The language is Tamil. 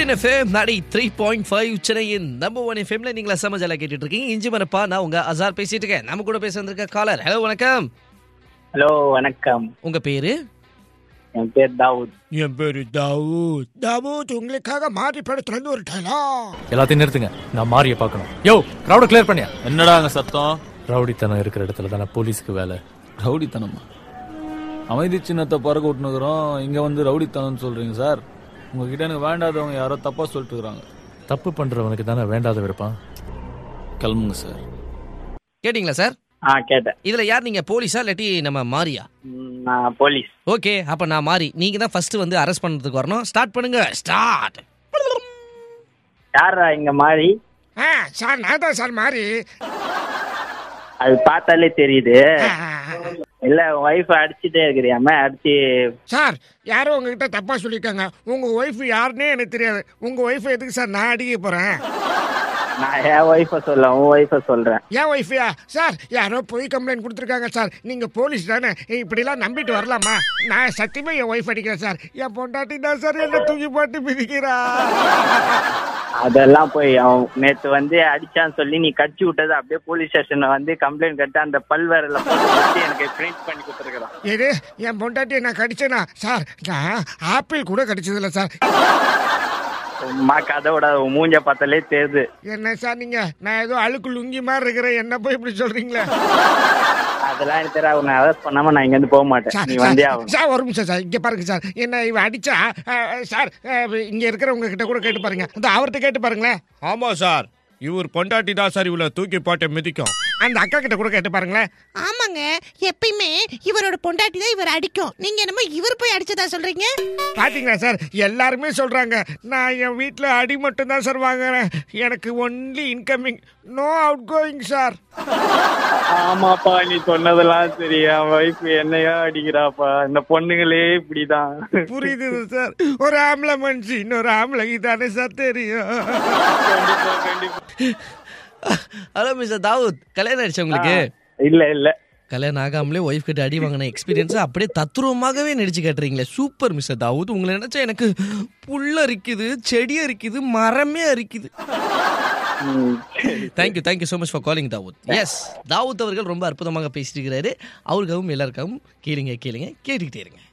சூரியன் FM ninety three point five சென்னையின் நம்பர் ஒன் எஃப்எம்ல நீங்களா சமஜாலா கேட்டுட்டு இருக்கீங்க இஞ்சி மரப்பா நான் உங்க அசார் பேசிட்டு இருக்கேன் நம்ம கூட பேச வந்திருக்க காலர் ஹலோ வணக்கம் ஹலோ வணக்கம் உங்க பேரு என் பேர் தாவூத் என் பேரு தாவூத் தாவூத் உங்களுக்காக மாறி படத்துல இருந்து ஒரு டைலாக் எல்லாத்தையும் நிறுத்துங்க நான் மாறிய பார்க்கணும் யோ கிரௌட கிளியர் பண்ணியா என்னடா அங்க சத்தம் ரவுடித்தனம் இருக்கிற இடத்துல தானே போலீஸ்க்கு வேலை ரவுடித்தனமா அமைதி சின்னத்தை பறக்க விட்டுனுக்குறோம் இங்க வந்து ரவுடித்தனம்னு சொல்றீங்க சார் உங்ககிட்ட எனக்கு வேண்டாதவங்க யாரோ தப்பா சொல்லிட்டு இருக்காங்க தப்பு பண்றவனுக்கு தானே வேண்டாத விருப்பம் கிளம்புங்க சார் கேட்டிங்களா சார் ஆ கேட்டேன் இதுல யார் நீங்க போலீஸா இல்லாட்டி நம்ம மாரியா ம், நான் போலீஸ் ஓகே அப்ப நான் மாறி நீங்க தான் ஃபர்ஸ்ட் வந்து அரெஸ்ட் பண்றதுக்கு வரணும் ஸ்டார்ட் பண்ணுங்க ஸ்டார்ட் யாரா இங்க மாறி ஆ சார் நான் தான் சார் மாறி அது பார்த்தாலே தெரியுது ஆ, இல்ல ஒய்ஃப் அடிச்சுட்டே இருக்கிறியாம அடிச்சு சார் யாரோ உங்ககிட்ட தப்பா சொல்லியிருக்காங்க உங்க ஒய்ஃப் யாருன்னே எனக்கு தெரியாது உங்க ஒய்ஃப் எதுக்கு சார் நான் அடிக்க போறேன் நான் என் ஒய்ஃப சொல்ல உன் ஒய்ஃப சொல்றேன் ஏன் ஒய்ஃபியா சார் யாரோ போய் கம்ப்ளைண்ட் கொடுத்துருக்காங்க சார் நீங்க போலீஸ் தானே இப்படிலாம் நம்பிட்டு வரலாமா நான் சத்தியமா என் ஒய்ஃப் அடிக்கிறேன் சார் என் பொண்டாட்டி தான் சார் என்ன தூக்கி போட்டு மிதிக்கிறா அதெல்லாம் போய் அவன் நேத்து வந்து அடிச்சான்னு சொல்லி நீ கடிச்சு விட்டது அப்படியே போலீஸ் ஸ்டேஷன்ல வந்து கம்ப்ளைண்ட் கட்டு அந்த பல்வேறில் போட்டு வச்சு எனக்கு பிரிண்ட் பண்ணி கொடுத்துருக்குறான் எது என் பொண்டாட்டியை நான் கடிச்சேனா சார் நான் ஆப்பிள் கூட கடிச்சதில்ல சார் அம்மா கதையோட உன் மூஞ்ச பார்த்தாலே தெரியுது என்ன சார் நீங்க நான் ஏதோ அழுக்கு லுங்கி மாதிரி இருக்கிறேன் என்ன போய் இப்படி சொல்றீங்களே அதெல்லாம் எனக்கு தெரியாது உன்னை அரெஸ்ட் பண்ணாம நான் இங்க இருந்து போக மாட்டேன் சார், நீ வந்தே சார், ஆகணும் சார் ஒரு நிமிஷம் சார் இங்க பாருங்க சார் என்ன இவன் அடிச்சா அஹ், சார் அஹ், இங்க இருக்கிறவங்க கிட்ட கூட கேட்டு பாருங்க அந்த அவர்கிட்ட கேட்டு பாருங்களேன் ஆமா சார் இவர் பொண்டாட்டி தான் சார் இவ்வளவு தூக்கி போட்டு மிதிக்கும் அந்த அக்கா கிட்ட கூட கேட்டு பாருங்களேன் ஆமாங்க எப்பயுமே இவரோட பொண்டாட்டி தான் இவர் அடிக்கும் நீங்க என்னமோ இவர் போய் அடிச்சதா சொல்றீங்க பாத்தீங்களா சார் எல்லாருமே சொல்றாங்க நான் என் வீட்ல அடி மட்டும் தான் சார் வாங்குறேன் எனக்கு only incoming no outgoing sir ஆமாப்பா நீ சொன்னதெல்லாம் சரி என் ஒய்ஃப் என்னையா அடிக்கிறாப்பா இந்த பொண்ணுங்களே இப்படிதான் புரியுது சார் ஒரு ஆம்பளை மனுஷி இன்னொரு ஆம்பளைக்கு தானே சார் தெரியும் ஹலோ மிஸ்டர் தாவூத் கல்யாணம் ஆயிடுச்சு உங்களுக்கு இல்ல இல்ல கல்யாணம் ஆகாமலே ஒய்ஃப் கிட்ட அடி வாங்கின எக்ஸ்பீரியன்ஸ் அப்படியே தத்ரூபமாகவே நடிச்சு கேட்டுறீங்களே சூப்பர் மிஸ்டர் தாவூத் உங்களை நினைச்சா எனக்கு புல்ல அரிக்குது செடி அரிக்குது மரமே அரிக்குது thank you thank you so much for calling Dawood S Dawood அவர்கள் ரொம்ப அற்புதமாக பேசிட்டு இருக்கிறாரு அவருக்காகவும் எல்லாருக்காகவும் கேளுங்க கேளுங்க கேட்டுக்கிட்டே இருங்க